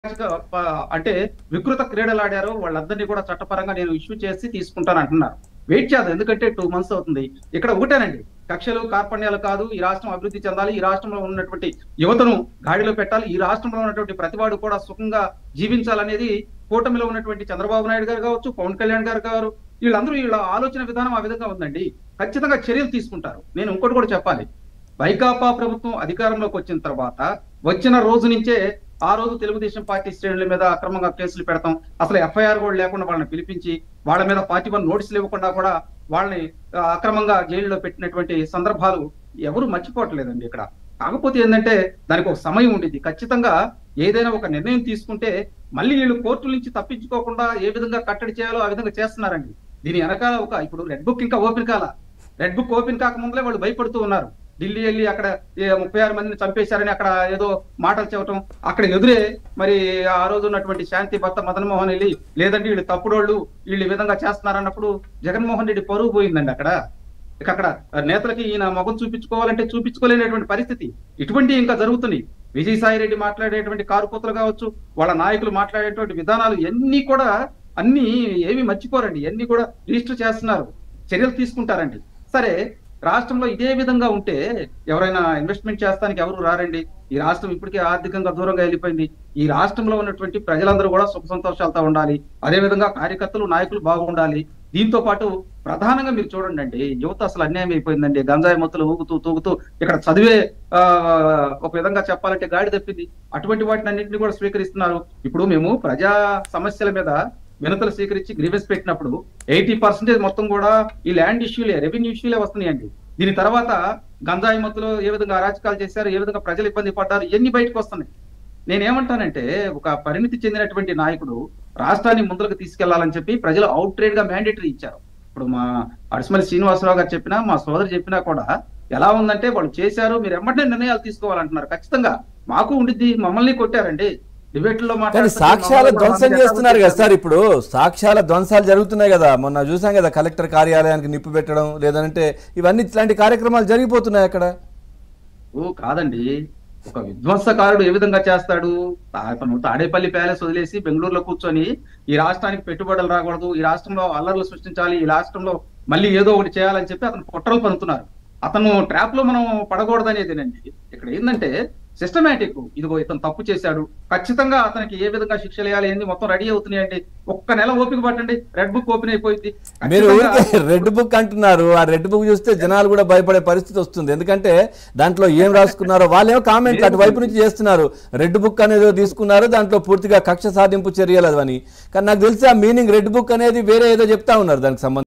ప- అంటే వికృత క్రీడలు ఆడారో వాళ్ళందరినీ కూడా చట్టపరంగా నేను ఇష్యూ చేసి తీసుకుంటాను అంటున్నారు వెయిట్ చేద్దాం ఎందుకంటే టూ మంత్స్ అవుతుంది ఇక్కడ ఒకటేనండి కక్షలు కార్పణ్యాలు కాదు ఈ రాష్ట్రం అభివృద్ధి చెందాలి ఈ రాష్ట్రంలో ఉన్నటువంటి యువతను గాడిలో పెట్టాలి ఈ రాష్ట్రంలో ఉన్నటువంటి ప్రతివాడు కూడా సుఖంగా జీవించాలనేది కూటమిలో ఉన్నటువంటి చంద్రబాబు నాయుడు గారు కావచ్చు పవన్ కళ్యాణ్ గారు గారు వీళ్ళందరూ వీళ్ళ ఆలోచన విధానం ఆ విధంగా ఉందండి ఖచ్చితంగా చర్యలు తీసుకుంటారు నేను ఇంకోటి కూడా చెప్పాలి వైకాపా ప్రభుత్వం అధికారంలోకి వచ్చిన తర్వాత వచ్చిన రోజు నుంచే ఆ రోజు తెలుగుదేశం పార్టీ శ్రేణుల మీద అక్రమంగా కేసులు పెడతాం అసలు ఎఫ్ఐఆర్ కూడా లేకుండా వాళ్ళని పిలిపించి వాళ్ళ మీద పార్టీ వన్ నోటీసులు ఇవ్వకుండా కూడా వాళ్ళని ఆ, అక్రమంగా జైల్లో పెట్టినటువంటి సందర్భాలు ఎవరు మర్చిపోవట్లేదండి ఇక్కడ కాకపోతే ఏంటంటే దానికి ఒక సమయం ఉండింది ఖచ్చితంగా ఏదైనా ఒక నిర్ణయం తీసుకుంటే మళ్ళీ వీళ్ళు కోర్టుల నుంచి తప్పించుకోకుండా ఏ విధంగా కట్టడి చేయాలో ఆ విధంగా చేస్తున్నారండి దీని వెనకాల ఒక ఇప్పుడు రెడ్ బుక్ ఇంకా ఓపెన్ కాల రెడ్ బుక్ ఓపెన్ కాకముందులే వాళ్ళు భయపడుతూ ఉన్నారు ఢిల్లీ వెళ్ళి అక్కడ ఏ ముప్పై ఆరు మందిని చంపేశారని అక్కడ ఏదో మాటలు చెప్పటం అక్కడ ఎదురే మరి ఆ రోజు ఉన్నటువంటి శాంతి భర్త మదన్ మోహన్ వెళ్ళి లేదంటే వీళ్ళు తప్పుడోళ్ళు వీళ్ళు ఈ విధంగా చేస్తున్నారన్నప్పుడు జగన్మోహన్ రెడ్డి పరువు పోయిందండి అక్కడ ఇక అక్కడ నేతలకి ఈయన మొగం చూపించుకోవాలంటే చూపించుకోలేనటువంటి పరిస్థితి ఇటువంటి ఇంకా జరుగుతున్నాయి విజయసాయి రెడ్డి మాట్లాడేటువంటి కారుకూతలు కావచ్చు వాళ్ళ నాయకులు మాట్లాడేటువంటి విధానాలు ఎన్ని కూడా అన్ని ఏమి మర్చిపోరండి అన్ని కూడా రిజిస్టర్ చేస్తున్నారు చర్యలు తీసుకుంటారండి సరే రాష్ట్రంలో ఇదే విధంగా ఉంటే ఎవరైనా ఇన్వెస్ట్మెంట్ చేస్తానికి ఎవరు రారండి ఈ రాష్ట్రం ఇప్పటికే ఆర్థికంగా దూరంగా వెళ్ళిపోయింది ఈ రాష్ట్రంలో ఉన్నటువంటి ప్రజలందరూ కూడా సుఖ సంతోషాలతో ఉండాలి అదే విధంగా కార్యకర్తలు నాయకులు బాగుండాలి దీంతో పాటు ప్రధానంగా మీరు చూడండి అండి యువత అసలు అన్యాయం అయిపోయిందండి గంజాయి మొత్తులు ఊగుతూ తూగుతూ ఇక్కడ చదివే ఆ, ఒక విధంగా చెప్పాలంటే గాడి తప్పింది అటువంటి వాటిని అన్నింటినీ కూడా స్వీకరిస్తున్నారు ఇప్పుడు మేము ప్రజా సమస్యల మీద వినతులు స్వీకరించి గ్రీవెన్స్ పెట్టినప్పుడు ఎయిటీ పర్సెంటేజ్ మొత్తం కూడా ఈ ల్యాండ్ ఇష్యూలే రెవెన్యూ ఇష్యూలే వస్తున్నాయండి దీని తర్వాత గంజాయి మత్తులో ఏ విధంగా అరాచకాలు చేశారు ఏ విధంగా ప్రజలు ఇబ్బంది పడ్డారు ఇవన్నీ బయటకు వస్తున్నాయి నేనేమంటానంటే ఒక పరిణితి చెందినటువంటి నాయకుడు రాష్ట్రాన్ని ముందుకు తీసుకెళ్లాలని చెప్పి ప్రజలు అవుట్ ట్రేడ్ గా మ్యాండేటరీ ఇచ్చారు ఇప్పుడు మా అడిసిమల్లి శ్రీనివాసరావు గారు చెప్పినా మా సోదరు చెప్పినా కూడా ఎలా ఉందంటే వాళ్ళు చేశారు మీరు ఎమ్మటే నిర్ణయాలు తీసుకోవాలంటున్నారు ఖచ్చితంగా మాకు ఉండిద్ది మమ్మల్ని కొట్టారండి డిబేట్లో కానీ మాట్లాడుతుంటే సాక్ష్యాల మమ్మల్ని కూడా ధ్వంసం మమ్మల్ని చేస్తున్నారు కదా చేశారు. సార్ ఇప్పుడు సాక్ష్యాల ధ్వంసాలు జరుగుతున్నాయి కదా మొన్న చూసాం కదా కలెక్టర్ కార్యాలయానికి నిప్పు పెట్టడం లేదంటే ఇవన్నీ ఇట్లాంటి కార్యక్రమాలు జరిగిపోతున్నాయి అక్కడ ఓ కాదండి ఒక విధ్వంసకారుడు ఏ విధంగా చేస్తాడు తా- తాడేపల్లి ప్యాలెస్ వదిలేసి బెంగళూరులో కూర్చొని ఈ రాష్ట్రానికి పెట్టుబడులు రాకూడదు ఈ రాష్ట్రంలో అల్లర్లు సృష్టించాలి ఈ రాష్ట్రంలో మళ్ళీ ఏదో ఒకటి చేయాలని చెప్పి అతను కుట్రలు పనుతున్నారు అతను ట్రాప్ లో మనం పడకూడదనేదేనండి ఇక్కడ ఏంటంటే సిస్టమేటిక్ ఇదిగో ఇతను తప్పు చేశాడు ఖచ్చితంగా అతనికి ఏ విధంగా శిక్షలు వేయాలి ఏంది మొత్తం రెడీ అవుతున్నాయండి ఒక్క నెల ఓపిక పట్టండి రెడ్ బుక్ ఓపెన్ అయిపోయింది మీరు ఖచ్చితంగా- ఊరికే రెడ్ బుక్ అంటున్నారు ఆ రెడ్ బుక్ చూస్తే జనాలు కూడా భయపడే పరిస్థితి వస్తుంది ఎందుకంటే దాంట్లో ఏం రాసుకున్నారో వాళ్ళేమో కామెంట్లు అటువైపు నుంచి చేస్తున్నారు రెడ్ బుక్ అనేది ఏదో తీసుకున్నారు దాంట్లో పూర్తిగా కక్ష సాధింపు చర్యలు అని కానీ నాకు తెలిసి ఆ మీనింగ్ రెడ్ బుక్ అనేది వేరే ఏదో చెప్తా ఉన్నారు దానికి సంబంధించి